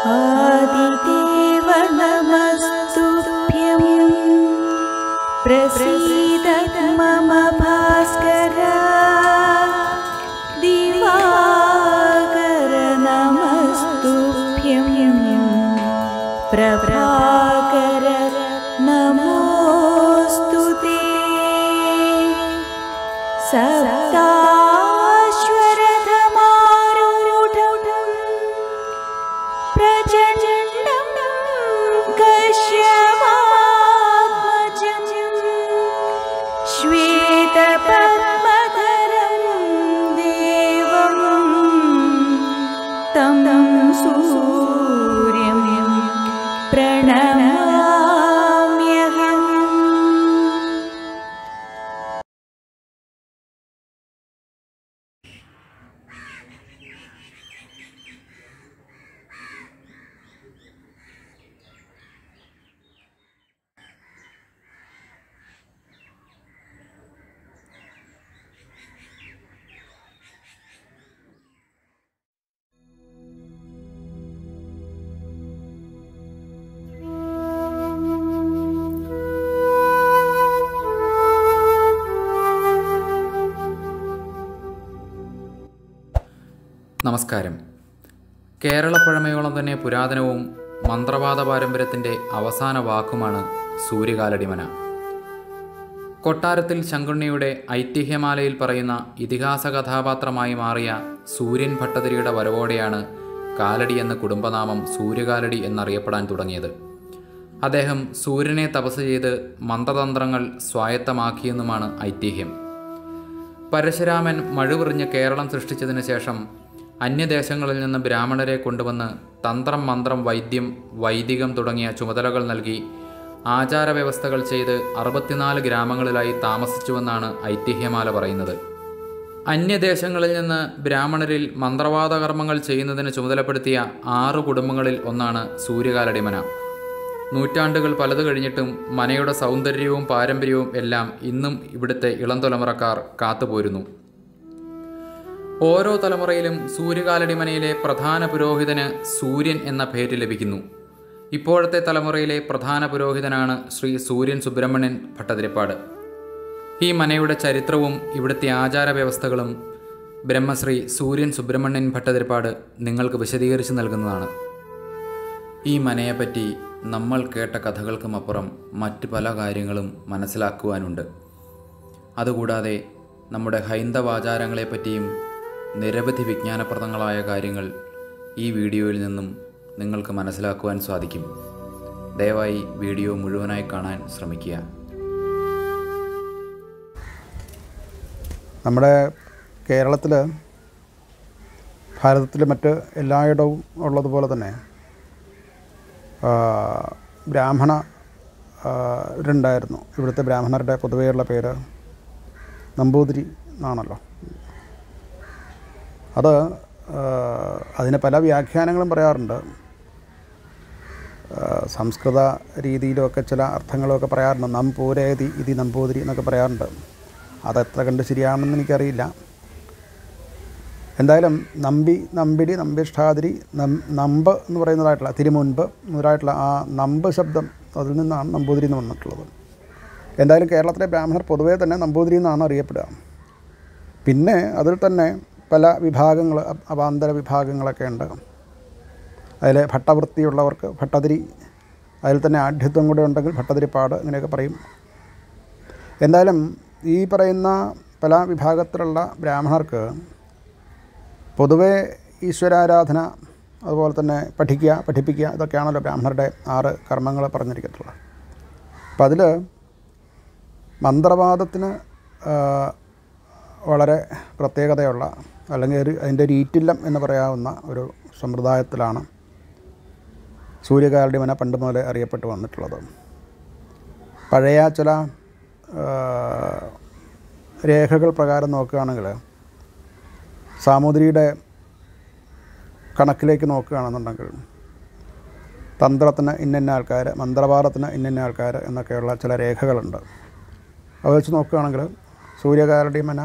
आदिदेव नमस्तुभ्यं प्रसीद मम भास्कर दिवाकर नमस्तुभ्यं प्रभाकर नमोऽस्तु ते सप्ताश्वरथमारूढम् प्रचण्डं कश्यपात्मजं श्वेतपद्मधरं देवं तं सूर्यं प्रणमाम्यहम् നമസ്കാരം കേരളപ്പഴമയോളം തന്നെ പുരാതനവും മന്ത്രവാദ പാരമ്പര്യത്തിൻ്റെ അവസാന വാക്കുമാണ് സൂര്യകാലടിമന കൊട്ടാരത്തിൽ ശങ്കുണ്ണിയുടെ ഐതിഹ്യമാലയിൽ പറയുന്ന ഇതിഹാസ കഥാപാത്രമായി മാറിയ സൂര്യൻ ഭട്ടതിരിയുടെ വരവോടെയാണ് കാലടി എന്ന കുടുംബനാമം സൂര്യകാലടി എന്നറിയപ്പെടാൻ തുടങ്ങിയത് അദ്ദേഹം സൂര്യനെ തപസ് ചെയ്ത് മന്ത്രതന്ത്രങ്ങൾ സ്വായത്തമാക്കിയെന്നുമാണ് ഐതിഹ്യം പരശുരാമൻ മഴുവിറിഞ്ഞ് കേരളം സൃഷ്ടിച്ചതിന് ശേഷം അന്യദേശങ്ങളിൽ നിന്ന് ബ്രാഹ്മണരെ കൊണ്ടുവന്ന് തന്ത്രം മന്ത്രം വൈദ്യം വൈദികം തുടങ്ങിയ ചുമതലകൾ നൽകി ആചാരവ്യവസ്ഥകൾ ചെയ്ത് അറുപത്തിനാല് ഗ്രാമങ്ങളിലായി താമസിച്ചുവെന്നാണ് ഐതിഹ്യമാല പറയുന്നത് അന്യദേശങ്ങളിൽ നിന്ന് ബ്രാഹ്മണരിൽ മന്ത്രവാദ കർമ്മങ്ങൾ ചെയ്യുന്നതിന് ചുമതലപ്പെടുത്തിയ ആറ് കുടുംബങ്ങളിൽ ഒന്നാണ് സൂര്യകാലടിമന നൂറ്റാണ്ടുകൾ പലത് കഴിഞ്ഞിട്ടും മനയുടെ സൗന്ദര്യവും പാരമ്പര്യവും എല്ലാം ഇന്നും ഇവിടുത്തെ ഇളം തലമുറക്കാർ കാത്തുപോരുന്നു ഓരോ തലമുറയിലും സൂര്യകാലടിമനയിലെ പ്രധാന പുരോഹിതന് സൂര്യൻ എന്ന പേര് ലഭിക്കുന്നു ഇപ്പോഴത്തെ തലമുറയിലെ പ്രധാന പുരോഹിതനാണ് ശ്രീ സൂര്യൻ സുബ്രഹ്മണ്യൻ ഭട്ടതിരിപ്പാട് ഈ മനയുടെ ചരിത്രവും ഇവിടുത്തെ ആചാരവ്യവസ്ഥകളും ബ്രഹ്മശ്രീ സൂര്യൻ സുബ്രഹ്മണ്യൻ ഭട്ടതിരിപ്പാട് നിങ്ങൾക്ക് വിശദീകരിച്ച് നൽകുന്നതാണ് ഈ മനയെപ്പറ്റി നമ്മൾ കേട്ട കഥകൾക്കുമപ്പുറം മറ്റ് പല കാര്യങ്ങളും മനസ്സിലാക്കുവാനുണ്ട് അതുകൂടാതെ നമ്മുടെ ഹൈന്ദവാചാരങ്ങളെപ്പറ്റിയും നിരവധി വിജ്ഞാനപ്രദങ്ങളായ കാര്യങ്ങൾ ഈ വീഡിയോയിൽ നിന്നും നിങ്ങൾക്ക് മനസ്സിലാക്കുവാൻ സാധിക്കും ദയവായി വീഡിയോ മുഴുവനായി കാണാൻ ശ്രമിക്കുക നമ്മുടെ കേരളത്തിൽ ഭാരതത്തിൽ മറ്റ് എല്ലായിടവും ഉള്ളതുപോലെ തന്നെ ആ, ബ്രാഹ്മണ ആ, രുണ്ടായിരുന്നു ഇവിടുത്തെ ബ്രാഹ്മണരുടെ പൊതുവെയുള്ള പേര് നമ്പൂതിരി എന്നാണല്ലോ അത് ആ, അതിന് പല വ്യാഖ്യാനങ്ങളും പറയാറുണ്ട് ആ, സംസ്കൃത രീതിയിലുമൊക്കെ ചില അർത്ഥങ്ങളൊക്കെ പറയാറുണ്ട് നമ്പൂരേതി ഇതി നമ്പൂതിരി എന്നൊക്കെ പറയാറുണ്ട് അതെത്ര കണ്ട് ശരിയാണെന്ന് എനിക്കറിയില്ല എന്തായാലും നമ്പി നമ്പിടി നമ്പിഷ്ഠാതിരി നം നമ്പ് എന്ന് പറയുന്നതായിട്ടുള്ള തിരുമുൻപ് മുതലായിട്ടുള്ള ആ നമ്പ് ശബ്ദം അതിൽ നിന്നാണ് നമ്പൂതിരി എന്ന് വന്നിട്ടുള്ളത് എന്തായാലും കേരളത്തിലെ ബ്രാഹ്മണർ പൊതുവേ തന്നെ നമ്പൂതിരി എന്നാണ് അറിയപ്പെടുക പിന്നെ അതിൽ തന്നെ പല വിഭാഗങ്ങൾ അ- അവാന്തര വിഭാഗങ്ങളൊക്കെ ഉണ്ട് അതിൽ ഭട്ടവൃത്തിയുള്ളവർക്ക് ഭട്ടതിരി അതിൽ തന്നെ ആഢ്യത്വം കൂടെ ഉണ്ടെങ്കിൽ ഭട്ടതിരിപ്പാട് ഇങ്ങനെയൊക്കെ പറയും എന്തായാലും ഈ പറയുന്ന പല വിഭാഗത്തിലുള്ള ബ്രാഹ്മണർക്ക് പൊതുവേ ഈശ്വരാരാധന അതുപോലെ തന്നെ പഠിക്കുക പഠിപ്പിക്കുക ഇതൊക്കെയാണല്ലോ ബ്രാഹ്മണരുടെ ആറ് കർമ്മങ്ങൾ പറഞ്ഞിരിക്കത്തുള്ളത് അപ്പം അതിൽ മന്ത്രവാദത്തിന് ആ, വളരെ പ്രത്യേകതയുള്ള അല്ലെങ്കിൽ ഒരു അതിൻ്റെ ഒരു ഈറ്റില്ലം എന്ന് പറയാവുന്ന ഒരു സമ്പ്രദായത്തിലാണ് സൂര്യകാരുടെ മന പണ്ട് മുതലേ അറിയപ്പെട്ട് വന്നിട്ടുള്ളത് പഴയ ചില ആ, രേഖകൾ പ്രകാരം നോക്കുകയാണെങ്കിൽ സാമൂതിരിയുടെ കണക്കിലേക്ക് നോക്കുകയാണെന്നുണ്ടെങ്കിൽ തന്ത്രത്തിന് ഇന്നിന്ന ആൾക്കാർ മന്ത്രവാദത്തിന് ഇന്നിന്ന ആൾക്കാർ എന്നൊക്കെയുള്ള ചില രേഖകളുണ്ട് അത് വെച്ച് നോക്കുകയാണെങ്കിൽ സൂര്യകാരുടെ മന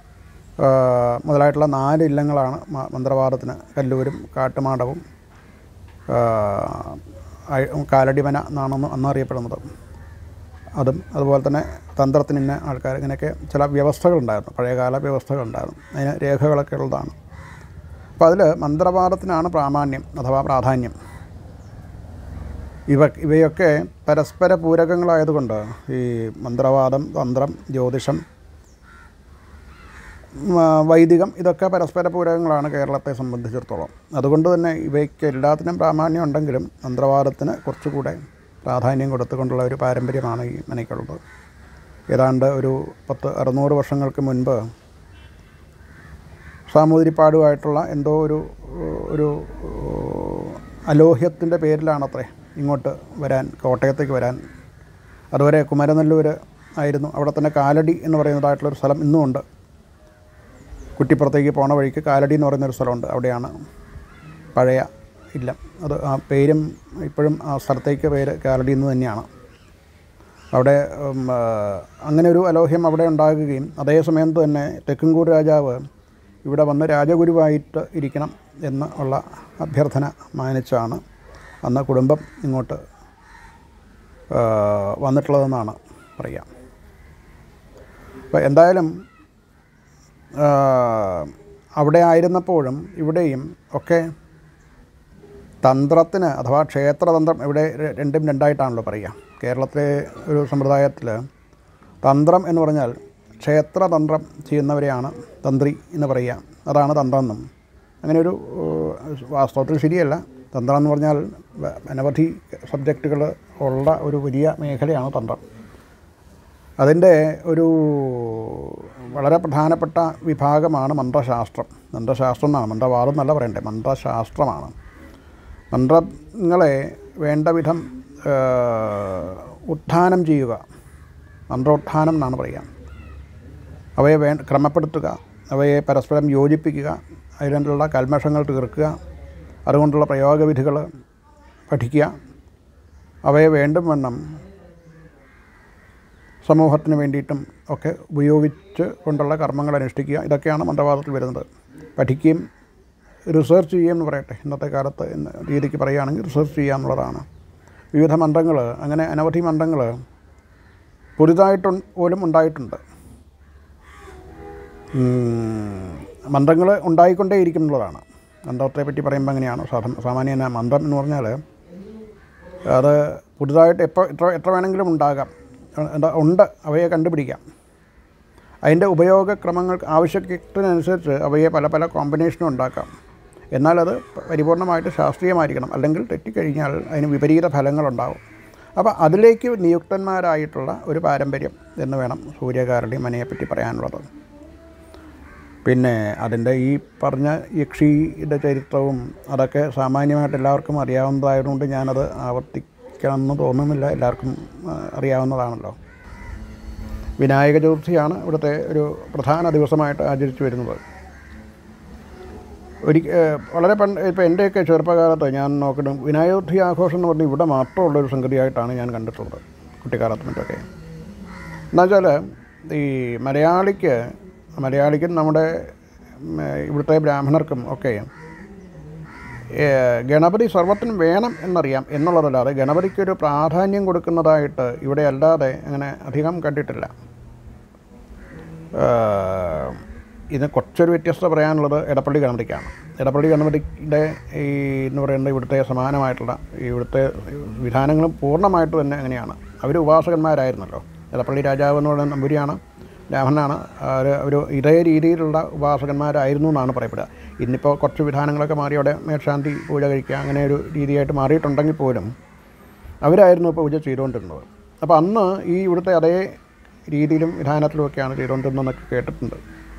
ആ, മുതലായിട്ടുള്ള നാല് ഇല്ലങ്ങളാണ് മ- മന്ത്രവാദത്തിന് കല്ലൂരും കാട്ടുമാടവും ആ, അയ- കാലടിമന എന്നാണെന്ന് അന്നറിയപ്പെടുന്നത് അതും അതുപോലെ തന്നെ തന്ത്രത്തിന് ഇന്ന ആൾക്കാർ ഇങ്ങനെയൊക്കെ ചില വ്യവസ്ഥകളുണ്ടായിരുന്നു പഴയകാല വ്യവസ്ഥകളുണ്ടായിരുന്നു അതിന് രേഖകളൊക്കെ ഉള്ളതാണ് അപ്പോൾ അതിൽ മന്ത്രവാദത്തിനാണ് പ്രാമാണ്യം അഥവാ പ്രാധാന്യം ഇവ ഇവയൊക്കെ പരസ്പര പൂരകങ്ങളായതുകൊണ്ട് ഈ മന്ത്രവാദം തന്ത്രം ജ്യോതിഷം ഉം, ആ, വൈദികം ഇതൊക്കെ പരസ്പര പൂരകങ്ങളാണ് കേരളത്തെ സംബന്ധിച്ചിടത്തോളം അതുകൊണ്ട് തന്നെ ഇവയ്ക്ക് എല്ലാത്തിനും പ്രാമാണ്യം ഉണ്ടെങ്കിലും മന്ത്രവാദത്തിന് കുറച്ചുകൂടെ പ്രാധാന്യം കൊടുത്തുകൊണ്ടുള്ള ഒരു പാരമ്പര്യമാണ് ഈ മനയ്ക്കുള്ളത് ഏതാണ്ട് ഒരു പത്ത് അറുന്നൂറ് വർഷങ്ങൾക്ക് മുൻപ് സാമൂതിരിപ്പാടുമായിട്ടുള്ള എന്തോ ഒരു ഒരു അലോഹ്യത്തിൻ്റെ പേരിലാണത്രേ ഇങ്ങോട്ട് വരാൻ കോട്ടയത്തേക്ക് വരാൻ അതുവരെ കുമരനെല്ലൂർ ആയിരുന്നു അവിടെ തന്നെ കാലടി എന്ന് പറയുന്നതായിട്ടുള്ളൊരു സ്ഥലം ഇന്നും ഉണ്ട് കുറ്റിപ്പുറത്തേക്ക് പോണ വഴിക്ക് കാലടി എന്ന് പറയുന്നൊരു സ്ഥലമുണ്ട് അവിടെയാണ് പഴയ ഇല്ലം അത് ആ പേരും ഇപ്പോഴും ആ സ്ഥലത്തേക്ക് പേര് കാലടി എന്ന് തന്നെയാണ് അവിടെ ഉം, ആ, അങ്ങനെ ഒരു അലോഹ്യം അവിടെ ഉണ്ടാകുകയും അതേസമയം തന്നെ തെക്കുംകൂർ രാജാവ് ഇവിടെ വന്ന് രാജഗുരുവായിട്ട് ഇരിക്കണം എന്ന് ഉള്ള അഭ്യർത്ഥന മാനിച്ചാണ് അന്ന് കുടുംബം ഇങ്ങോട്ട് ആ, വന്നിട്ടുള്ളതെന്നാണ് പറയുക അപ്പോൾ എന്തായാലും ആ, അവിടെ ആയിരുന്നപ്പോഴും ഇവിടെയും ഒക്കെ തന്ത്രത്തിന് അഥവാ ക്ഷേത്രതന്ത്രം ഇവിടെ ര- രണ്ടും രണ്ടായിട്ടാണല്ലോ പറയുക കേരളത്തിലെ ഒരു സമ്പ്രദായത്തിൽ തന്ത്രം എന്ന് പറഞ്ഞാൽ ക്ഷേത്രതന്ത്രം ചെയ്യുന്നവരെയാണ് തന്ത്രി എന്ന് പറയുക അതാണ് തന്ത്രം എന്നും അങ്ങനെ ഒരു ഏഹ്, വാസ്തവത്തിൽ ശരിയല്ല തന്ത്രം എന്ന് പറഞ്ഞാൽ വ- അനവധി സബ്ജക്റ്റുകൾ ഉള്ള ഒരു വലിയ മേഖലയാണ് തന്ത്രം അതിൻ്റെ ഒരു വളരെ പ്രധാനപ്പെട്ട വിഭാഗമാണ് മന്ത്രശാസ്ത്രം മന്ത്രശാസ്ത്രം എന്നാണ് മന്ത്രവാദം എന്നല്ല പറയണ്ടേ മന്ത്രശാസ്ത്രമാണ് മന്ത്രങ്ങളെ വേണ്ട വിധം ആ, ഉത്ഥാനം ചെയ്യുക മന്ത്രോത്ഥാനം എന്നാണ് പറയുക അവയെ വേ ക്രമപ്പെടുത്തുക അവയെ പരസ്പരം യോജിപ്പിക്കുക അതിലുള്ള കൽമഷങ്ങൾ തീർക്കുക അതുകൊണ്ടുള്ള പ്രയോഗവിധികൾ പഠിക്കുക അവയെ വേണ്ടും വണ്ണം സമൂഹത്തിന് വേണ്ടിയിട്ടും ഒക്കെ ഉപയോഗിച്ച് കൊണ്ടുള്ള കർമ്മങ്ങൾ അനുഷ്ഠിക്കുക ഇതൊക്കെയാണ് മന്ത്രവാദത്തിൽ വരുന്നത് പഠിക്കുകയും റിസർച്ച് ചെയ്യുക എന്ന് പറയട്ടെ ഇന്നത്തെ കാലത്ത് എന്ന രീതിക്ക് പറയുകയാണെങ്കിൽ റിസർച്ച് ചെയ്യുക എന്നുള്ളതാണ് വിവിധ മന്ത്രങ്ങൾ അങ്ങനെ അനവധി മന്ത്രങ്ങൾ പുതുതായിട്ട് പോലും ഉണ്ടായിട്ടുണ്ട് മന്ത്രങ്ങൾ ഉണ്ടായിക്കൊണ്ടേയിരിക്കും എന്നുള്ളതാണ് മന്ത്രത്തെ പറ്റി പറയുമ്പോൾ അങ്ങനെയാണ് സാധാ സാമാന്യേന മന്ത്രം എന്ന് പറഞ്ഞാൽ അത് പുതുതായിട്ട് എപ്പോൾ എത്ര എത്ര വേണമെങ്കിലും ഉണ്ടാകാം എന്താ ഉണ്ട് അവയെ കണ്ടുപിടിക്കാം അതിൻ്റെ ഉപയോഗക്രമങ്ങൾ ആവശ്യത്തിനനുസരിച്ച് അവയെ പല പല കോമ്പിനേഷനും ഉണ്ടാക്കാം എന്നാൽ അത് പരിപൂർണമായിട്ട് ശാസ്ത്രീയമായിരിക്കണം അല്ലെങ്കിൽ തെറ്റിക്കഴിഞ്ഞാൽ അതിന് വിപരീത ഫലങ്ങളുണ്ടാവും അപ്പോൾ അതിലേക്ക് നിയുക്തന്മാരായിട്ടുള്ള ഒരു പാരമ്പര്യം എന്ന് വേണം സൂര്യകാരടി മനയെപ്പറ്റി പറയാനുള്ളത് പിന്നെ അതിൻ്റെ ഈ പറഞ്ഞ യക്ഷിയുടെ ചരിത്രവും അതൊക്കെ സാമാന്യമായിട്ട് എല്ലാവർക്കും അറിയാവുന്നതായതുകൊണ്ട് ഞാനത് ആവർത്തിക്കണമെന്ന് തോന്നുന്നില്ല എല്ലാവർക്കും ആ, അറിയാവുന്നതാണല്ലോ വിനായക ചതുർത്ഥിയാണ് ഇവിടുത്തെ ഒരു പ്രധാന ദിവസമായിട്ട് ആചരിച്ചു വരുന്നത് ഒരി വളരെ പണ്ട് ഇപ്പോൾ എൻ്റെയൊക്കെ ചെറുപ്പകാലത്ത് ഞാൻ നോക്കണം വിനായക ചതുർത്ഥി ആഘോഷം എന്ന് പറഞ്ഞാൽ ഇവിടെ മാത്രമുള്ളൊരു സംഗതിയായിട്ടാണ് ഞാൻ കണ്ടിട്ടുള്ളത് കുട്ടിക്കാലത്ത് മറ്റൊക്കെ എന്നുവെച്ചാൽ ഈ മലയാളിക്ക് മലയാളിക്കും നമ്മുടെ ഉം, ഇവിടുത്തെ ബ്രാഹ്മണർക്കും ഒക്കെ ഏ, ഗണപതി സർവത്തിനും വേണം എന്നറിയാം എന്നുള്ളതല്ലാതെ ഗണപതിക്കൊരു പ്രാധാന്യം കൊടുക്കുന്നതായിട്ട് ഇവിടെ അല്ലാതെ അങ്ങനെ അധികം കണ്ടിട്ടില്ല ഏഹ്, ഇതിന് കുറച്ചൊരു വ്യത്യസ്തത പറയാനുള്ളത് എടപ്പള്ളി ഗണപതിക്കാണ് എടപ്പള്ളി ഗണപതിയുടെ ഈ എന്ന് പറയുന്നത് ഇവിടുത്തെ സമാനമായിട്ടുള്ള ഇവിടുത്തെ വിധാനങ്ങളും പൂർണ്ണമായിട്ട് തന്നെ അങ്ങനെയാണ് അവർ ഉപാസകന്മാരായിരുന്നല്ലോ എടപ്പള്ളി രാജാവ് എന്ന് പറയുന്ന നമ്പൂരിയാണ് ബ്രാഹ്മണനാണ് ഒരു ഒരു ഇതേ രീതിയിലുള്ള ഉപാസകന്മാരായിരുന്നു എന്നാണ് പറയപ്പെടുക ഇന്നിപ്പോൾ കുറച്ച് വിധാനങ്ങളൊക്കെ മാറി അവിടെ മേൽശാന്തി പൂജ കഴിക്കുക അങ്ങനെ ഒരു രീതിയായിട്ട് മാറിയിട്ടുണ്ടെങ്കിൽ പോലും അവരായിരുന്നു പൂജ ചെയ്തുകൊണ്ടിരുന്നത് അപ്പോൾ അന്ന് ഈ ഇവിടുത്തെ അതേ രീതിയിലും വിധാനത്തിലുമൊക്കെയാണ് ചെയ്തുകൊണ്ടിരുന്നതെന്നൊക്കെ കേട്ടിട്ടുണ്ട്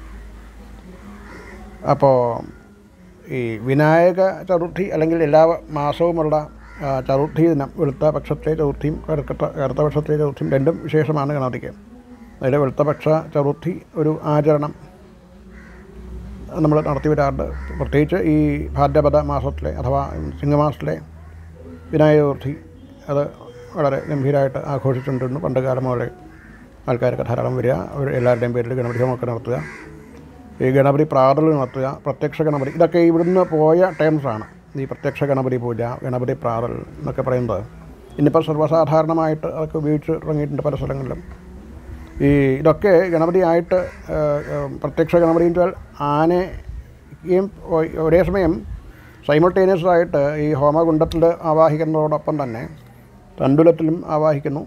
അപ്പോൾ ഈ വിനായക ചതുർത്ഥി അല്ലെങ്കിൽ എല്ലാ മാസവുമുള്ള ആ, ചതുർത്ഥി ദിനം വെളുത്ത പക്ഷത്തെ ചതുർത്ഥിയും കറുത്ത കറുത്ത പക്ഷത്തെ ചതുർത്ഥിയും രണ്ടും വിശേഷമാണ് ഗണപതിക്ക് അതിൽ വെളുത്തപക്ഷ ചതുർത്ഥി ഒരു ആചരണം നമ്മൾ നടത്തി വരാറുണ്ട് പ്രത്യേകിച്ച് ഈ ഭാദ്രപദ മാസത്തിലെ അഥവാ ചിങ്ങമാസത്തിലെ വിനായക ചതുർത്ഥി അത് വളരെ ഗംഭീരമായിട്ട് ആഘോഷിച്ചുകൊണ്ടിരുന്നു പണ്ട് കാലം മുതലേ ആൾക്കാരൊക്കെ ധാരാളം വരിക അവർ എല്ലാവരുടെയും പേരിൽ ഗണപതി ഹോമമൊക്കെ നടത്തുക ഈ ഗണപതി പ്രാതൽ നടത്തുക പ്രത്യക്ഷ ഗണപതി ഇതൊക്കെ ഇവിടുന്ന് പോയ ടേംസാണ് ഈ പ്രത്യക്ഷ ഗണപതി പൂജ ഗണപതി പ്രാതൽ എന്നൊക്കെ പറയുന്നത് ഇന്നിപ്പോൾ സർവ്വസാധാരണമായിട്ട് അതൊക്കെ ഉപയോഗിച്ച് തുടങ്ങിയിട്ടുണ്ട് പല സ്ഥലങ്ങളിലും ഈ ഇതൊക്കെ ഗണപതിയായിട്ട് ഏഹ്, ഏഹ്, പ്രത്യക്ഷ ഗണപതി എന്ന് വെച്ചാൽ ആനയും ഒ- ഒരേ സമയം സൈമൾട്ടേനിയസ് ആയിട്ട് ഈ ഹോമകുണ്ടത്തിൽ ആവാഹിക്കുന്നതോടൊപ്പം തന്നെ തണ്ടുലത്തിലും ആവാഹിക്കുന്നു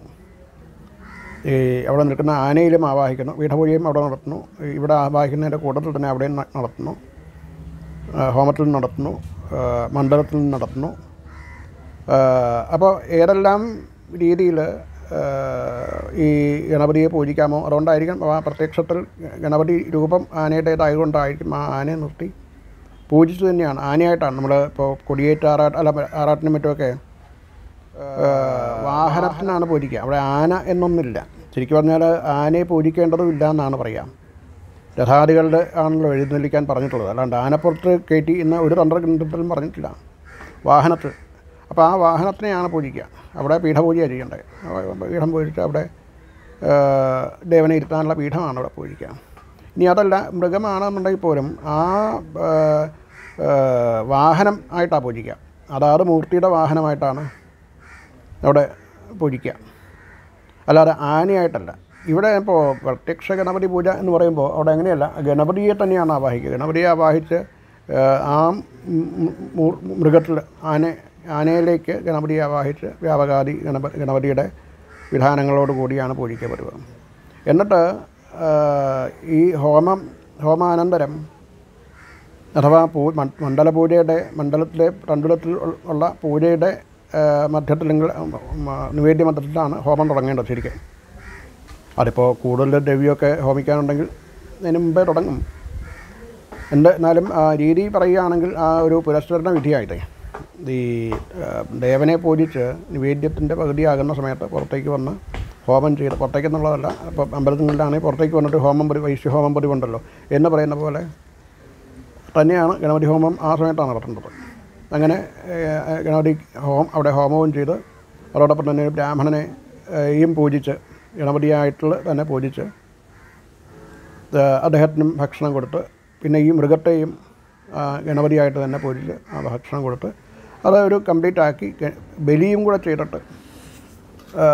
ഈ അവിടെ നിൽക്കുന്ന ആനയിലും ആവാഹിക്കുന്നു പീഠപൂജയും അവിടെ നടത്തുന്നു ഈ ഇവിടെ ആവാഹിക്കുന്നതിൻ്റെ കൂട്ടത്തിൽ തന്നെ അവിടെയും ന- നടത്തുന്നു ആ, ഹോമത്തിൽ നടത്തുന്നു ആ, മണ്ഡലത്തിൽ നടത്തുന്നു അപ്പോൾ ഏതെല്ലാം രീതിയിൽ ഈ ഗണപതിയെ പൂജിക്കാമോ അതുകൊണ്ടായിരിക്കും ആ പ്രത്യക്ഷത്തിൽ ഗണപതി രൂപം ആനയുടേതായതുകൊണ്ടായിരിക്കും ആ ആനയെ നിർത്തി പൂജിച്ചു തന്നെയാണ് ആനയായിട്ടാണ് നമ്മൾ ഇപ്പോൾ കൊടിയേറ്റ് ആറാട്ട് അല്ല ആറാട്ടിനും മറ്റുമൊക്കെ ആ, വാഹനത്തിനാണ് പൂജിക്കുക അവിടെ ആന എന്നൊന്നില്ല ശരിക്കും പറഞ്ഞാൽ ആനയെ പൂജിക്കേണ്ടതും ഇല്ല എന്നാണ് പറയാം രഥാദികളുടെ ആണല്ലോ എഴുന്നള്ളിക്കാൻ പറഞ്ഞിട്ടുള്ളത് അല്ലാണ്ട് ആനപ്പുറത്ത് കയറ്റി ഇന്ന് ഒരു തന്ത്രഗ്രന്ഥത്തിലും പറഞ്ഞിട്ടില്ല വാഹനത്തിൽ അപ്പോൾ ആ വാഹനത്തിനെയാണ് പൂജിക്കുക അവിടെ പീഠപൂജയാണ് ചെയ്യേണ്ടത് ആ പീഠം പൂജിച്ച് അവിടെ ആ, ദേവനെ ഇരുത്താനുള്ള പീഠമാണ് അവിടെ പൂജിക്കുക ഇനി അതല്ല മൃഗമാണെന്നുണ്ടെങ്കിൽ പോലും ആ ആ, ആ, വാഹനം ആയിട്ടാണ് പൂജിക്കുക അതാത് മൂർത്തിയുടെ വാഹനമായിട്ടാണ് അവിടെ പൂജിക്കുക അല്ലാതെ ആനയായിട്ടല്ല ഇവിടെ ഇപ്പോൾ പ്രത്യക്ഷ ഗണപതി പൂജ എന്ന് പറയുമ്പോൾ അവിടെ അങ്ങനെയല്ല ഗണപതിയെ തന്നെയാണ് ആവാഹിക്കുക ഗണപതിയെ ആവാഹിച്ച് ഏഹ്, ആ മ്- മ്- മൂ- മൃഗത്തിൽ ആന ആനയിലേക്ക് ഗണപതിയെ ആവാഹിച്ച് വ്യാപകാതി ഗണപ ഗണപതിയുടെ വിധാനങ്ങളോട് കൂടിയാണ് പൂജിക്കപ്പെടുക എന്നിട്ട് ഏഹ്, ഈ ഹോമം ഹോമാനന്തരം അഥവാ പൂ മ- മണ്ഡല പൂജയുടെ മണ്ഡലത്തിലെ തണ്ടുലത്തിൽ ഉൾ- ഉള്ള പൂജയുടെ ഏഹ്, മധ്യത്തിലെങ്കിൽ നിവേദ്യ മധ്യത്തിലാണ് ഹോമം തുടങ്ങേണ്ടത് ശരിക്കും അതിപ്പോൾ കൂടുതൽ ദ്രവ്യമൊക്കെ ഹോമിക്കാനുണ്ടെങ്കിൽ അതിന് മുമ്പേ തുടങ്ങും എൻ്റെ എന്നാലും ആ രീതി പറയുകയാണെങ്കിൽ ആ ഒരു പുരസ്കരണ വിധിയായിട്ട് ഈ ആ, ദേവനെ പൂജിച്ച് നിവേദ്യത്തിൻ്റെ പകുതിയാകുന്ന സമയത്ത് പുറത്തേക്ക് വന്ന് ഹോമം ചെയ്ത് പുറത്തേക്ക് എന്നുള്ളതല്ല ഇപ്പോൾ അമ്പലത്തിലാണെങ്കിൽ പുറത്തേക്ക് വന്നിട്ട് ഹോമം പൊടി വൈശ്യ ഹോമം പൊടി ഉണ്ടല്ലോ എന്ന് പറയുന്ന പോലെ തന്നെയാണ് ഗണപതി ഹോമം ആ സമയത്താണ് നടത്തേണ്ടത് അങ്ങനെ ഏഹ്, ഗണപതി ഹോം അവിടെ ഹോമവും ചെയ്ത് അതോടൊപ്പം തന്നെ ഒരു ബ്രാഹ്മണനെ യും പൂജിച്ച് ഗണപതിയായിട്ടുള്ള തന്നെ പൂജിച്ച് ഏഹ്, അദ്ദേഹത്തിനും ഭക്ഷണം കൊടുത്ത് പിന്നെ ഈ മൃഗത്തെയും ആ, ഗണപതിയായിട്ട് തന്നെ പൂജിച്ച് ആ ഭക്ഷണം കൊടുത്ത് അത് ഒരു കംപ്ലീറ്റ് ആക്കി ഗ- ബലിയും കൂടെ ചെയ്തിട്ട് ആ,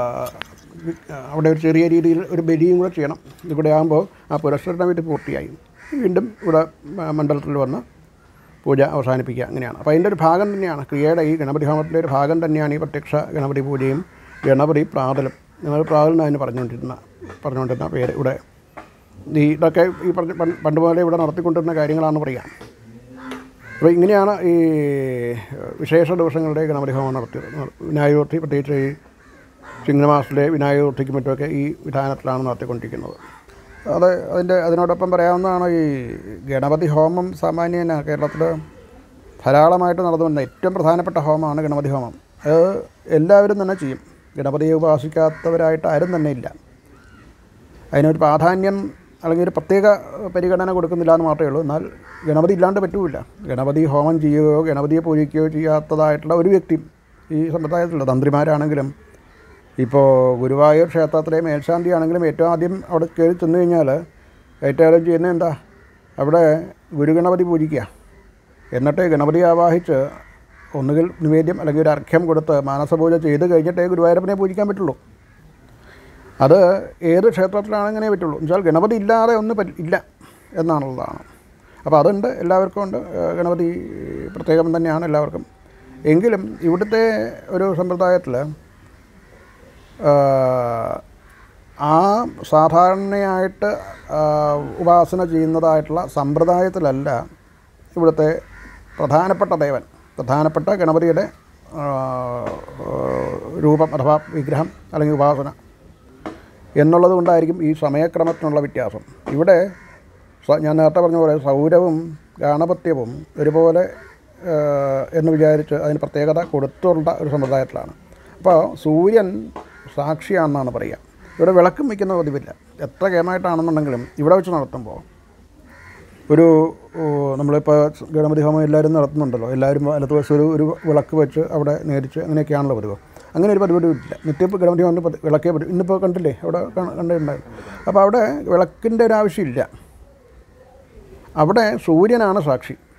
അവിടെ ഒരു ചെറിയ രീതിയിൽ ഒരു ബലിയും കൂടെ ചെയ്യണം ഇവിടെ ആകുമ്പോൾ ആ പുരസ്കരണ വിധി പൂർത്തിയായി വീണ്ടും ഇവിടെ മ- മണ്ഡലത്തിൽ വന്ന് പൂജ അവസാനിപ്പിക്കുക അങ്ങനെയാണ് അപ്പോൾ അതിൻ്റെ ഒരു ഭാഗം തന്നെയാണ് ക്രിയയുടെ ഈ ഗണപതി ഹോമത്തിൻ്റെ ഒരു ഭാഗം തന്നെയാണ് ഈ പ്രത്യക്ഷ ഗണപതി പൂജയും ഗണപതി പ്രാതലും ഗണപതി പ്രാതലും അതിന് പറഞ്ഞുകൊണ്ടിരുന്ന പറഞ്ഞുകൊണ്ടിരുന്ന പേര് ഇവിടെ ഈ ഇതൊക്കെ ഈ പറഞ്ഞ പണ്ട് പണ്ട് പോലെ ഇവിടെ നടത്തിക്കൊണ്ടിരുന്ന കാര്യങ്ങളാണെന്ന് പറയാം അപ്പോൾ ഇങ്ങനെയാണ് ഈ വിശേഷ ദിവസങ്ങളുടെ ഗണപതി ഹോമം നടത്തിയത് വിനായക ചതുർത്ഥി പ്രത്യേകിച്ച് ഈ ചിങ്ങമാസത്തിലെ വിനായക ചതുർത്ഥിക്കും മറ്റുമൊക്കെ ഈ വിധാനത്തിലാണ് നടത്തിക്കൊണ്ടിരിക്കുന്നത് അത് അതിൻ്റെ അതിനോടൊപ്പം പറയാവുന്നതാണ് ഈ ഗണപതി ഹോമം സാമാന്യേന കേരളത്തിൽ ധാരാളമായിട്ട് നടന്നു വരുന്ന ഏറ്റവും പ്രധാനപ്പെട്ട ഹോമമാണ് ഗണപതി ഹോമം അത് എല്ലാവരും തന്നെ ചെയ്യും ഗണപതിയെ ഉപാസിക്കാത്തവരായിട്ട് ആരും തന്നെ ഇല്ല അതിനൊരു പ്രാധാന്യം അല്ലെങ്കിൽ ഒരു പ്രത്യേക പരിഗണന കൊടുക്കുന്നില്ല എന്ന് മാത്രമേ ഉള്ളൂ എന്നാൽ ഗണപതി ഇല്ലാണ്ട് പറ്റൂല ഗണപതി ഹോമം ചെയ്യുകയോ ഗണപതിയെ പൂജിക്കുകയോ ചെയ്യാത്തതായിട്ടുള്ള ഒരു വ്യക്തിയും ഈ സമ്പ്രദായത്തിലുള്ള തന്ത്രിമാരാണെങ്കിലും ഇപ്പോൾ ഗുരുവായൂർ ക്ഷേത്രത്തിലെ മേൽശാന്തി ആണെങ്കിലും ഏറ്റവും ആദ്യം അവിടെ കയറി ചെന്ന് കഴിഞ്ഞാൽ ഏറ്റവും ആദ്യം ചെയ്യുന്നത് എന്താ അവിടെ ഗുരുഗണപതി പൂജിക്കുക എന്നിട്ട് ഗണപതി ആവാഹിച്ച് ഒന്നുകിൽ നിവേദ്യം അല്ലെങ്കിൽ ഒരു അർഘ്യം കൊടുത്ത് മാനസപൂജ ചെയ്ത് കഴിഞ്ഞിട്ടേ ഗുരുവായൂരപ്പനെ പൂജിക്കാൻ പറ്റുള്ളൂ അത് ഏത് ക്ഷേത്രത്തിലാണ് അങ്ങനെ പറ്റുള്ളൂ എന്നുവെച്ചാൽ ഗണപതി ഇല്ലാതെ ഒന്നും പറ്റി ഇല്ല എന്നാണുള്ളതാണ് അപ്പോൾ അതുണ്ട് എല്ലാവർക്കും ഉണ്ട് ഏഹ് ഗണപതി പ്രത്യേകം തന്നെയാണ് എല്ലാവർക്കും എങ്കിലും ഇവിടുത്തെ ഒരു സമ്പ്രദായത്തിൽ ആ സാധാരണയായിട്ട് ആ, ഉപാസന ചെയ്യുന്നതായിട്ടുള്ള സമ്പ്രദായത്തിലല്ല ഇവിടുത്തെ പ്രധാനപ്പെട്ട ദേവൻ പ്രധാനപ്പെട്ട ഗണപതിയുടെ ആ, രൂപം അഥവാ വിഗ്രഹം അല്ലെങ്കിൽ ഉപാസന എന്നുള്ളത് കൊണ്ടായിരിക്കും ഈ സമയക്രമത്തിനുള്ള വ്യത്യാസം ഇവിടെ സ- ഞാൻ നേരത്തെ പറഞ്ഞ പോലെ സൗരവും ഗാണപത്യവും ഒരുപോലെ ആ, എന്ന് വിചാരിച്ച് അതിന് പ്രത്യേകത കൊടുത്തുള്ള ഒരു സമ്പ്രദായത്തിലാണ് അപ്പോൾ സൂര്യൻ സാക്ഷിയാണെന്നാണ് പറയുക ഇവിടെ വിളക്കും വയ്ക്കുന്ന പതിവില്ല എത്ര കേമായിട്ടാണെന്നുണ്ടെങ്കിലും ഇവിടെ വെച്ച് നടത്തുമ്പോൾ ഒരു ഓ, നമ്മളിപ്പോൾ ഗണപതി ഹോമം എല്ലാവരും നടത്തുന്നുണ്ടല്ലോ എല്ലാവരും വലത്ത് വശം ഒരു ഒരു വിളക്ക് വെച്ച് അവിടെ നേരിച്ച് അങ്ങനെയൊക്കെയാണല്ലോ പതിവ് അങ്ങനെ ഒരു പരിപാടി ഇല്ല നിത്യം ഗണപതി ഹോമം പതി- വിളക്കേ പറ്റും ഇന്നിപ്പോൾ കണ്ടില്ലേ അവിടെ കാണ- കണ്ടിട്ടുണ്ടായിരുന്നു അപ്പോൾ അവിടെ വിളക്കിൻ്റെ ഒരു ആവശ്യമില്ല അവിടെ സൂര്യനാണ് സാക്ഷി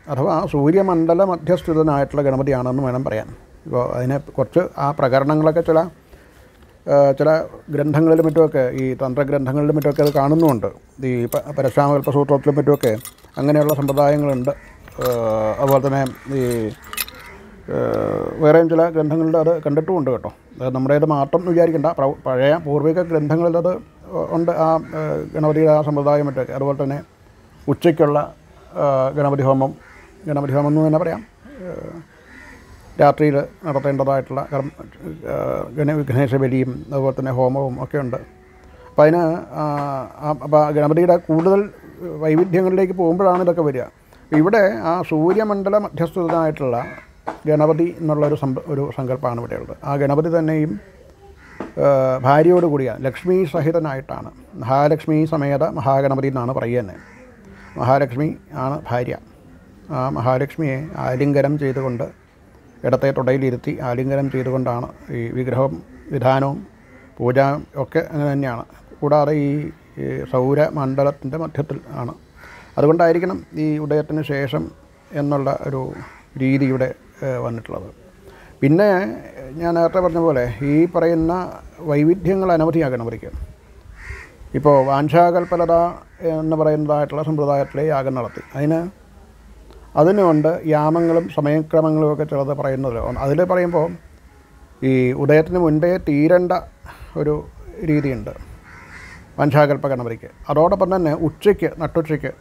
അഥവാ സൂര്യമണ്ഡല മധ്യസ്ഥിതനായിട്ടുള്ള ഗണപതിയാണെന്ന് വേണം പറയാൻ ഇപ്പോൾ അതിനെ കുറച്ച് ആ പ്രകരണങ്ങളൊക്കെ ചില ആ, ചില ഗ്രന്ഥങ്ങളിലും മറ്റുമൊക്കെ ഈ തന്ത്രഗ്രന്ഥങ്ങളിലും മറ്റുമൊക്കെ അത് കാണുന്നുമുണ്ട് ഈ പ- പരശുരാമകൽപ്പ സൂത്രത്തിലും മറ്റുമൊക്കെ അങ്ങനെയുള്ള സമ്പ്രദായങ്ങളുണ്ട് ആ, അതുപോലെ തന്നെ ഈ ആ, വേറെയും ചില ഗ്രന്ഥങ്ങളിൽ അത് കണ്ടിട്ടുമുണ്ട് കേട്ടോ അത് നമ്മുടേത് മാത്രം എന്ന് വിചാരിക്കേണ്ട പ്ര- പഴയ പൂർവിക ഗ്രന്ഥങ്ങളിൽ അത് ഉണ്ട് ആ ആ, ഗണപതിയുടെ ആ സമ്പ്രദായം മറ്റൊക്കെ അതുപോലെ തന്നെ ഉച്ചയ്ക്കുള്ള ആ, ഗണപതി ഹോമം ഗണപതി ഹോമം എന്ന് തന്നെ പറയാം രാത്രിയിൽ നടത്തേണ്ടതായിട്ടുള്ള കർമ്മ ആ, ഗണ വിഘ്നേശ ബലിയും അതുപോലെ തന്നെ ഹോമവും ഒക്കെ ഉണ്ട് അപ്പോൾ അതിന് അപ്പോൾ ഗണപതിയുടെ കൂടുതൽ വൈവിധ്യങ്ങളിലേക്ക് പോകുമ്പോഴാണ് ഇതൊക്കെ വരിക ഇവിടെ ആ സൂര്യമണ്ഡല മധ്യസ്ഥനായിട്ടുള്ള ഗണപതി എന്നുള്ളൊരു സമ്പ ഒരു സങ്കല്പമാണ് ഇവിടെയുള്ളത് ആ ഗണപതി തന്നെയും ആ, ഭാര്യയോട് കൂടിയാണ് ലക്ഷ്മി സഹിതനായിട്ടാണ് മഹാലക്ഷ്മി സമേത മഹാഗണപതി എന്നാണ് പറയുക തന്നെ മഹാലക്ഷ്മി ആണ് ഭാര്യ ആ മഹാലക്ഷ്മിയെ ആലിംഗനം ചെയ്തുകൊണ്ട് ഇടത്തെ തുടയിലിരുത്തി ആലിംഗനം ചെയ്തുകൊണ്ടാണ് ഈ വിഗ്രഹവും വിധാനവും പൂജ ഒക്കെ അങ്ങനെ തന്നെയാണ് കൂടാതെ ഈ ഈ സൗരമണ്ഡലത്തിൻ്റെ മധ്യത്തിൽ ആണ് അതുകൊണ്ടായിരിക്കണം ഈ ഉദയത്തിന് ശേഷം എന്നുള്ള ഒരു രീതി ഇവിടെ ഏഹ്, വന്നിട്ടുള്ളത് പിന്നെ ഞാൻ നേരത്തെ പറഞ്ഞ പോലെ ഈ പറയുന്ന വൈവിധ്യങ്ങൾ അനവധിയാണ് ഗണപതിക്ക് ഇപ്പോൾ വാഞ്ചാകൽപലത എന്ന് പറയുന്നതായിട്ടുള്ള സമ്പ്രദായത്തിലെ യാഗം നടത്തി അതിന് അതിനുണ്ട് യാമങ്ങളും സമയക്രമങ്ങളും ഒക്കെ ചിലത് പറയുന്നത് അതിൽ പറയുമ്പോൾ ഈ ഉദയത്തിന് മുൻപേ തീരേണ്ട ഒരു രീതിയുണ്ട് വഞ്ചാകൽപ്പ ഗണപതിക്ക് അതോടൊപ്പം തന്നെ ഉച്ചയ്ക്ക് നട്ടുച്ചയ്ക്ക്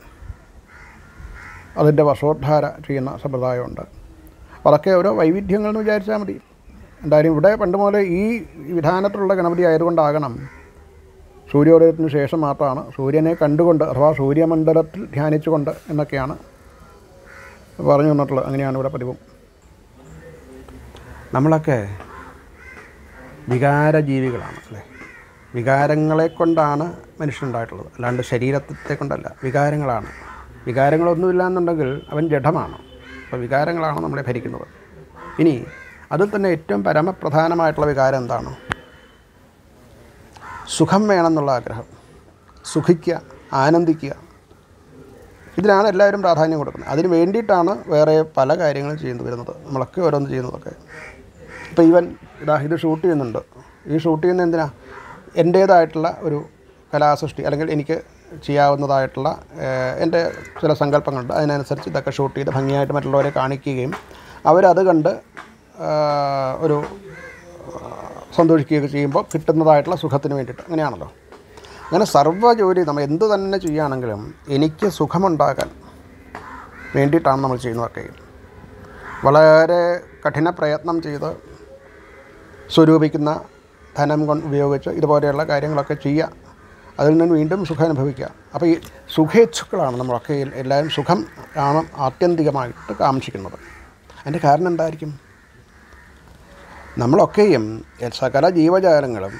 അതിൻ്റെ വസോദ്ധാര ചെയ്യുന്ന സമ്പ്രദായമുണ്ട് അപ്പോൾ അതൊക്കെ ഓരോ വൈവിധ്യങ്ങൾ എന്ന് വിചാരിച്ചാൽ മതി എന്തായാലും ഇവിടെ പണ്ട് മുതലേ ഈ വിധാനത്തിലുള്ള ഗണപതി ആയതുകൊണ്ടാകണം സൂര്യോദയത്തിന് ശേഷം മാത്രമാണ് സൂര്യനെ കണ്ടുകൊണ്ട് അഥവാ സൂര്യമണ്ഡലത്തിൽ ധ്യാനിച്ചുകൊണ്ട് എന്നൊക്കെയാണ് പറഞ്ഞു തന്നിട്ടുള്ളത് അങ്ങനെയാണ് ഇവിടെ പതിവും നമ്മളൊക്കെ വികാരജീവികളാണ് അല്ലേ വികാരങ്ങളെ കൊണ്ടാണ് മനുഷ്യനുണ്ടായിട്ടുള്ളത് അല്ലാണ്ട് ശരീരത്തെ കൊണ്ടല്ല വികാരങ്ങളാണ് വികാരങ്ങളൊന്നുമില്ല എന്നുണ്ടെങ്കിൽ അവൻ ജഡമാണ് അപ്പോൾ വികാരങ്ങളാണ് നമ്മളെ ഭരിക്കുന്നത് ഇനി അതിൽ തന്നെ ഏറ്റവും പരമപ്രധാനമായിട്ടുള്ള വികാരം എന്താണ് സുഖം വേണമെന്നുള്ള ആഗ്രഹം സുഖിക്കുക ആനന്ദിക്കുക ഇതിനാണ് എല്ലാവരും പ്രാധാന്യം കൊടുക്കുന്നത് അതിന് വേണ്ടിയിട്ടാണ് വേറെ പല കാര്യങ്ങളും ചെയ്യുന്നത് വരുന്നത് നമ്മളൊക്കെ ഓരോന്ന് ചെയ്യുന്നതൊക്കെ ഇപ്പോൾ ഇവൻ ഇതാ ഇത് ഷൂട്ട് ചെയ്യുന്നുണ്ട് ഈ ഷൂട്ട് ചെയ്യുന്ന എന്തിനാ എൻ്റേതായിട്ടുള്ള ഒരു കലാസൃഷ്ടി അല്ലെങ്കിൽ എനിക്ക് ചെയ്യാവുന്നതായിട്ടുള്ള ഏഹ്, എൻ്റെ ചില സങ്കല്പങ്ങളുണ്ട് അതിനനുസരിച്ച് ഇതൊക്കെ ഷൂട്ട് ചെയ്ത് ഭംഗിയായിട്ട് മറ്റുള്ളവരെ കാണിക്കുകയും അവരത് കണ്ട് ആഹ്, ഒരു സന്തോഷിക്കുകയൊക്കെ ചെയ്യുമ്പോൾ കിട്ടുന്നതായിട്ടുള്ള സുഖത്തിന് വേണ്ടിയിട്ട് അങ്ങനെയാണല്ലോ അങ്ങനെ സർവ്വ ജോലി നമ്മൾ എന്ത് തന്നെ ചെയ്യുകയാണെങ്കിലും എനിക്ക് സുഖമുണ്ടാകാൻ വേണ്ടിയിട്ടാണ് നമ്മൾ ചെയ്യുന്നതൊക്കെ വളരെ കഠിന പ്രയത്നം ചെയ്ത് സ്വരൂപിക്കുന്ന ധനം കൊണ്ട് ഉപയോഗിച്ച് ഇതുപോലെയുള്ള കാര്യങ്ങളൊക്കെ ചെയ്യുക അതിൽ നിന്ന് വീണ്ടും സുഖം അനുഭവിക്കുക അപ്പോൾ ഈ സുഖേച്ഛുക്കളാണ് നമ്മളൊക്കെ എല്ലാവരും സുഖം ആണ് ആത്യന്തികമായിട്ട് കാക്ഷിക്കുന്നത് അതിൻ്റെ കാരണം എന്തായിരിക്കും നമ്മളൊക്കെയും സകല ജീവജാലങ്ങളും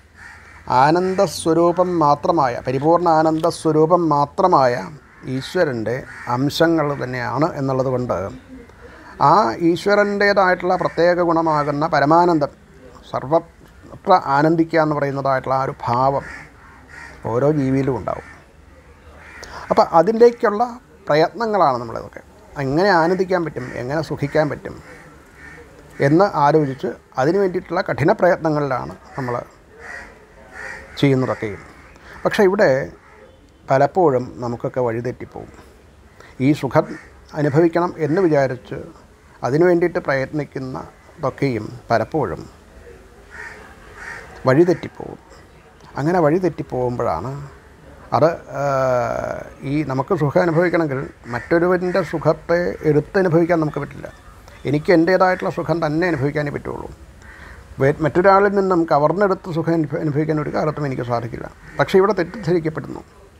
ആനന്ദസ്വരൂപം മാത്രമായ പരിപൂർണ ആനന്ദസ്വരൂപം മാത്രമായ ഈശ്വരൻ്റെ അംശങ്ങൾ തന്നെയാണ് എന്നുള്ളത് കൊണ്ട് ആ ഈശ്വരൻ്റേതായിട്ടുള്ള പ്രത്യേക ഗുണമാകുന്ന പരമാനന്ദം സർവത്ര ആനന്ദിക്കുക എന്ന് പറയുന്നതായിട്ടുള്ള ആ ഒരു ഭാവം ഓരോ ജീവിയിലും ഉണ്ടാവും അപ്പോൾ അതിലേക്കുള്ള പ്രയത്നങ്ങളാണ് നമ്മളിതൊക്കെ എങ്ങനെ ആനന്ദിക്കാൻ പറ്റും എങ്ങനെ സുഖിക്കാൻ പറ്റും എന്ന് ആലോചിച്ച് അതിനു വേണ്ടിയിട്ടുള്ള കഠിന പ്രയത്നങ്ങളിലാണ് നമ്മൾ ചെയ്യുന്നതൊക്കെയും പക്ഷേ ഇവിടെ പലപ്പോഴും നമുക്കൊക്കെ വഴിതെറ്റിപ്പോവും ഈ സുഖം അനുഭവിക്കണം എന്ന് വിചാരിച്ച് അതിനു വേണ്ടിയിട്ട് പ്രയത്നിക്കുന്നതൊക്കെയും പലപ്പോഴും വഴിതെറ്റിപ്പോവും അങ്ങനെ വഴിതെറ്റിപ്പോകുമ്പോഴാണ് അത് ആ, ഈ നമുക്ക് സുഖം അനുഭവിക്കണമെങ്കിൽ മറ്റൊരുവൻ്റെ സുഖത്തെ എടുത്തനുഭവിക്കാൻ നമുക്ക് പറ്റില്ല എനിക്ക് എൻ്റേതായിട്ടുള്ള സുഖം തന്നെ അനുഭവിക്കാനേ പറ്റുള്ളൂ വേ- മറ്റൊരാളിൽ നിന്നും കവർന്നെടുത്ത് സുഖം അനുഭ- അനുഭവിക്കാൻ ഒരു കാലത്തും എനിക്ക് സാധിക്കില്ല പക്ഷേ ഇവിടെ തെറ്റിദ്ധരിക്കപ്പെടുന്നു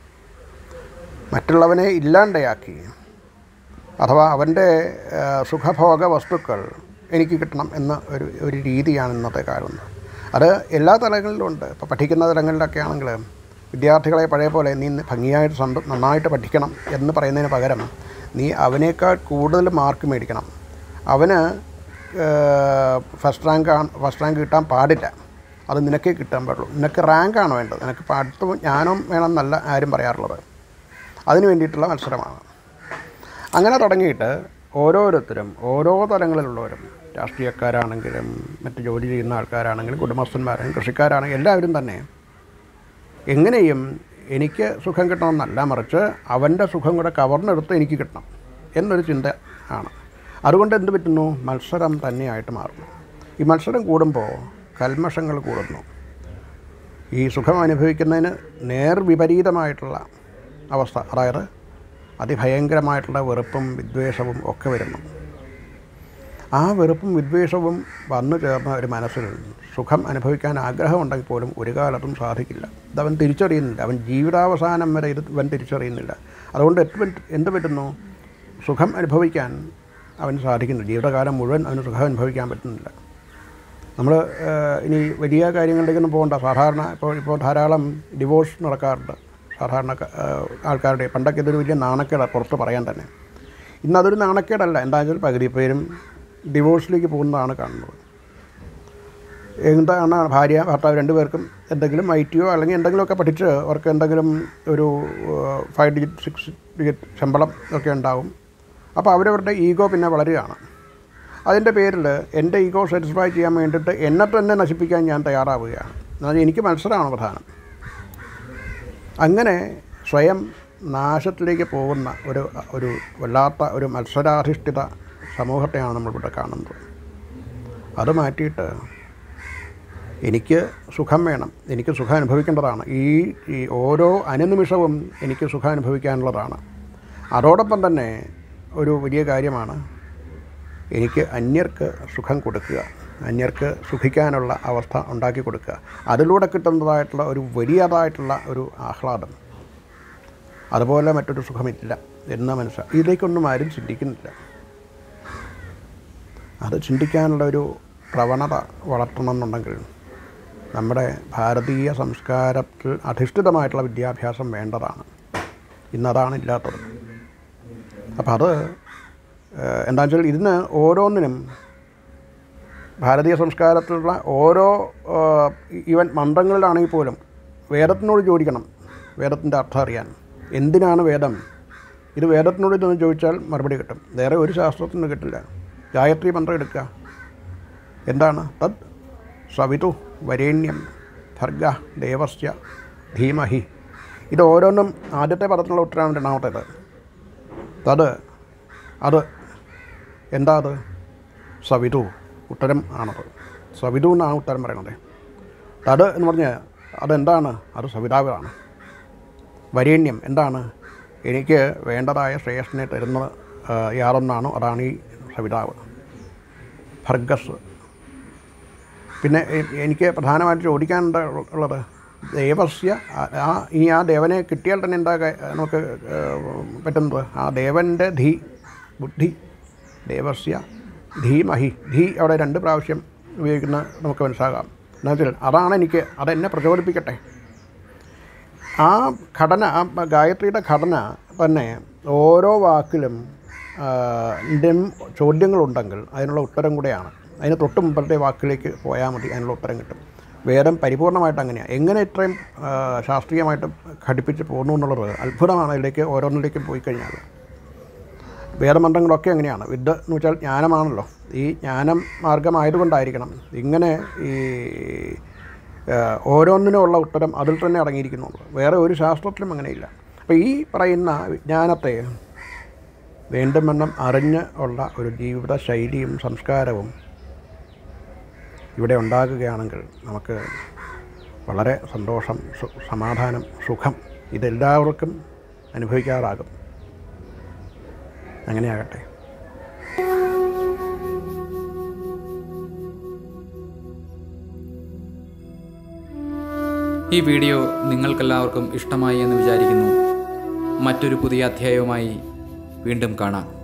മറ്റുള്ളവനെ ഇല്ലാണ്ടയാക്കി അഥവാ അവൻ്റെ ആ, സുഖഭോഗ വസ്തുക്കൾ എനിക്ക് കിട്ടണം എന്ന ഒരു ഒരു രീതിയാണ് ഇന്നത്തെ കാണുന്നത് അത് എല്ലാ തലങ്ങളിലും ഉണ്ട് ഇപ്പോൾ പഠിക്കുന്ന തലങ്ങളിലൊക്കെ ആണെങ്കിൽ വിദ്യാർത്ഥികളെ പഴയ പോലെ നീ ഭംഗിയായിട്ട് സന്ത നന്നായിട്ട് പഠിക്കണം എന്ന് പറയുന്നതിന് പകരം നീ അവനേക്കാൾ കൂടുതൽ മാർക്ക് മേടിക്കണം അവന് ഫസ്റ്റ് റാങ്ക് ഫസ്റ്റ് റാങ്ക് കിട്ടാൻ പാടില്ല അത് നിനക്കേ കിട്ടാൻ പാടുള്ളൂ നിനക്ക് റാങ്കാണ് വേണ്ടത് നിനക്ക് പഠിത്തവും ജ്ഞാനവും വേണമെന്നല്ല ആരും പറയാറുള്ളത് അതിന് വേണ്ടിയിട്ടുള്ള മത്സരമാണ് അങ്ങനെ തുടങ്ങിയിട്ട് ഓരോരുത്തരും ഓരോ തലങ്ങളിലുള്ളവരും രാഷ്ട്രീയക്കാരാണെങ്കിലും മറ്റ് ജോലി ചെയ്യുന്ന ആൾക്കാരാണെങ്കിലും കുടുംബസ്ഥന്മാരാണെങ്കിലും കൃഷിക്കാരാണെങ്കിലും എല്ലാവരും തന്നെ എങ്ങനെയും എനിക്ക് സുഖം കിട്ടണമെന്നല്ല മറിച്ച് അവൻ്റെ സുഖം കൂടെ കവർന്നെടുത്ത് എനിക്ക് കിട്ടണം എന്നൊരു ചിന്ത ആണ് അതുകൊണ്ട് എന്ത് പറ്റുന്നു മത്സരം തന്നെയായിട്ട് മാറുന്നു ഈ മത്സരം കൂടുമ്പോൾ കൽമഷങ്ങൾ കൂടുന്നു ഈ സുഖം അനുഭവിക്കുന്നതിന് നേർവിപരീതമായിട്ടുള്ള അവസ്ഥ അതായത് അതിഭയങ്കരമായിട്ടുള്ള വെറുപ്പും വിദ്വേഷവും ഒക്കെ വരുന്നു ആ വെറുപ്പും വിദ്വേഷവും വന്നു ചേർന്ന ഒരു മനസ്സിൽ സുഖം അനുഭവിക്കാൻ ആഗ്രഹമുണ്ടെങ്കിൽ പോലും ഒരു കാലത്തും സാധിക്കില്ല ഇതവൻ തിരിച്ചറിയുന്നില്ല അവൻ ജീവിതാവസാനം വരെ ഇത് ഇവൻ തിരിച്ചറിയുന്നില്ല അതുകൊണ്ട് എന്ത് പറ്റ- എന്ത് പറ്റുന്നു സുഖം അനുഭവിക്കാൻ അവന് സാധിക്കുന്നില്ല ജീവിതകാലം മുഴുവൻ അവന് സുഖം അനുഭവിക്കാൻ പറ്റുന്നില്ല നമ്മൾ ഇനി വലിയ കാര്യങ്ങളിലേക്കൊന്നും പോകണ്ട സാധാരണ ഇപ്പോൾ ഇപ്പോൾ ധാരാളം ഡിവോഴ്സ് നടക്കാറുണ്ട് സാധാരണ ആൾക്കാരുടെ പണ്ടൊക്കെ ഇതൊരു വലിയ നാണക്കേടാണ് പുറത്ത് പറയാൻ തന്നെ ഇന്ന് അതൊരു നാണക്കേടല്ല എന്താ വെച്ചാൽ പകുതി പേരും ഡിവോഴ്സിലേക്ക് പോകുന്നതാണ് കാണുന്നത് എന്താണ് ഭാര്യ ഭർത്താവ് രണ്ടുപേർക്കും എന്തെങ്കിലും ഐ ടിയോ അല്ലെങ്കിൽ എന്തെങ്കിലുമൊക്കെ പഠിച്ച് അവർക്ക് എന്തെങ്കിലും ഒരു ഫൈവ് ഡിജിറ്റ് സിക്സ് ഡിജിറ്റ് ശമ്പളം ഒക്കെ ഉണ്ടാവും അപ്പോൾ അവരവരുടെ ഈഗോ പിന്നെ വളരുകയാണ് അതിൻ്റെ പേരിൽ എൻ്റെ ഈഗോ സാറ്റിസ്ഫൈ ചെയ്യാൻ വേണ്ടിയിട്ട് എന്നെ തന്നെ നശിപ്പിക്കാൻ ഞാൻ തയ്യാറാവുകയാണ് എന്നാൽ എനിക്ക് മത്സരമാണ് പ്രധാനം അങ്ങനെ സ്വയം നാശത്തിലേക്ക് പോകുന്ന ഒരു ഒരു വല്ലാത്ത ഒരു മത്സരാധിഷ്ഠിത സമൂഹത്തെയാണ് നമ്മളിവിടെ കാണുന്നത് അത് മാറ്റിയിട്ട് എനിക്ക് സുഖം വേണം എനിക്ക് സുഖം അനുഭവിക്കേണ്ടതാണ് ഈ ഈ ഓരോ അനുനിമിഷവും എനിക്ക് സുഖം അനുഭവിക്കാനുള്ളതാണ് അതോടൊപ്പം തന്നെ ഒരു വലിയ കാര്യമാണ് എനിക്ക് അന്യർക്ക് സുഖം കൊടുക്കുക അന്യർക്ക് സുഖിക്കാനുള്ള അവസ്ഥ ഉണ്ടാക്കി കൊടുക്കുക അതിലൂടെ കിട്ടുന്നതായിട്ടുള്ള ഒരു വലിയതായിട്ടുള്ള ഒരു ആഹ്ലാദം അതുപോലെ മറ്റൊരു സുഖമില്ല എന്ന മനസ്സിലാക്കി ഇതിലേക്കൊന്നും ആരും ചിന്തിക്കുന്നില്ല അത് ചിന്തിക്കാനുള്ള ഒരു പ്രവണത വളർത്തണമെന്നുണ്ടെങ്കിൽ നമ്മുടെ ഭാരതീയ സംസ്കാരത്തിൽ അധിഷ്ഠിതമായിട്ടുള്ള വിദ്യാഭ്യാസം വേണ്ടതാണ് ഇന്നതാണ് ഇല്ലാത്തത് അപ്പം അത് ഏഹ്, എന്താണെന്ന് വെച്ചാൽ ഇതിന് ഓരോന്നിനും ഭാരതീയ സംസ്കാരത്തിലുള്ള ഓരോ ഏഹ്, ഈവൻ മന്ത്രങ്ങളിലാണെങ്കിൽ പോലും വേദത്തിനോട് ചോദിക്കണം വേദത്തിൻ്റെ അർത്ഥം അറിയാൻ എന്തിനാണ് വേദം ഇത് വേദത്തിനോട് ഇതൊന്ന് ചോദിച്ചാൽ മറുപടി കിട്ടും വേറെ ഒരു ശാസ്ത്രത്തിനും കിട്ടില്ല ഗായത്രി മന്ത്രം എടുക്കുക എന്താണ് തത് സവിതു വരേണ്യം ഭർഗ ദേവസ്യ ധീമഹി ഇത് ഓരോന്നും ആദ്യത്തെ പദത്തിലുള്ള ഉത്തരമാണ് രണ്ടാമത്തേത് തത് അത് എന്താ അത് സവിതു ഉത്തരം ആണത് സവിതു എന്നാണ് ഉത്തരം പറയണത് തത് എന്ന് പറഞ്ഞാൽ അതെന്താണ് അത് സവിതാവാണ് വരേണ്യം എന്താണ് എനിക്ക് വേണ്ടതായ ശ്രേയസ്സിനെ തരുന്നത് ആ, യാതൊന്നാണോ അതാണ് ഈ സവിതാവ് ഭർഗസ് പിന്നെ എ- എനിക്ക് പ്രധാനമായിട്ട് ചോദിക്കാനുണ്ട് ഉള്ളത് ദേവസ്യ ആ- ആ ഇനി ആ ദേവനെ കിട്ടിയാൽ തന്നെ എന്താ ക- നമുക്ക് ഏഹ്, പറ്റുന്നത് ആ ദേവൻ്റെ ധീ ബുദ്ധി ദേവസ്യ ധീമഹി ധീ അവിടെ രണ്ട് പ്രാവശ്യം ഉപയോഗിക്കുന്ന നമുക്ക് മനസ്സിലാകാം എന്നുവെച്ചാൽ അതാണ് എനിക്ക് അതെന്നെ പ്രചോദിപ്പിക്കട്ടെ ആ ഘടന ആ ഗായത്രിയുടെ ഘടന തന്നെ ഓരോ വാക്കിലും ആ, ന്റെയും ചോദ്യങ്ങളുണ്ടെങ്കിൽ അതിനുള്ള ഉത്തരം കൂടെയാണ് അതിന് തൊട്ട് മുമ്പത്തെ വാക്കിലേക്ക് പോയാൽ മതി അതിനുള്ള ഉത്തരം കിട്ടും വേദം പരിപൂർണമായിട്ട് അങ്ങനെയാണ് എങ്ങനെ ഇത്രയും ആ, ശാസ്ത്രീയമായിട്ട് ഘടിപ്പിച്ച് പോകുന്നു എന്നുള്ളത് അത്ഭുതമാണ് അതിലേക്ക് ഓരോന്നിലേക്കും പോയി കഴിഞ്ഞാൽ വേദമന്ത്രങ്ങളൊക്കെ അങ്ങനെയാണ് വിദ്യ എന്ന് വെച്ചാൽ ജ്ഞാനമാണല്ലോ ഈ ജ്ഞാനം മാർഗമായതുകൊണ്ടായിരിക്കണം ഇങ്ങനെ ഈ ആ, ഓരോന്നിനുമുള്ള ഉത്തരം അതിൽ തന്നെ അടങ്ങിയിരിക്കുന്നുള്ളൂ വേറെ ഒരു ശാസ്ത്രത്തിലും അങ്ങനെയില്ല അപ്പോൾ ഈ പറയുന്ന വിജ്ഞാനത്തെ വീണ്ടും വണ്ണം അറിഞ്ഞ് ഉള്ള ഒരു ജീവിത ശൈലിയും സംസ്കാരവും ഇവിടെ ഉണ്ടാകുകയാണെങ്കിൽ നമുക്ക് വളരെ സന്തോഷം സു സമാധാനം സുഖം ഇതെല്ലാവർക്കും അനുഭവിക്കാറാകും അങ്ങനെയാകട്ടെ ഈ വീഡിയോ നിങ്ങൾക്കെല്ലാവർക്കും ഇഷ്ടമായി എന്ന് വിചാരിക്കുന്നു മറ്റൊരു പുതിയ അധ്യായവുമായി വീണ്ടും കാണാം